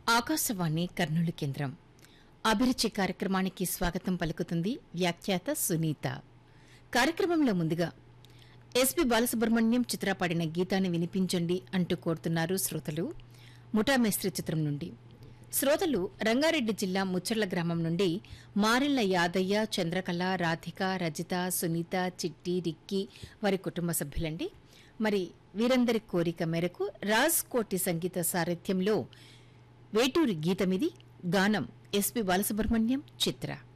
ఆకాశవాణి కర్నూలు కేంద్రం అభిరుచి కార్యక్రమానికి స్వాగతం పలుకుతుంది వ్యాఖ్యాత సునీత కార్యక్రమంలో ముందుగా ఎస్పి బాలసుబ్రహ్మణ్యం చిత్ర పాడిన గీతాన్ని వినిపించండి అంటూ కోరుతున్నారు శ్రోతలు ముఠామేస్త్రి చిత్రం నుండి శ్రోతలు రంగారెడ్డి జిల్లా ముచ్చర్ల గ్రామం నుండి మారెళ్ల యాదయ్య చంద్రకళ రాధిక రజిత సునీత చిట్టి రిక్కి వారి కుటుంబ సభ్యులండి మరి వీరందరి కోరిక మేరకు రాజ్ కోటి సంగీత సారథ్యంలో వేటూరి గీతమిది గానం ఎస్పి బాలసుబ్రహ్మణ్యం చిత్ర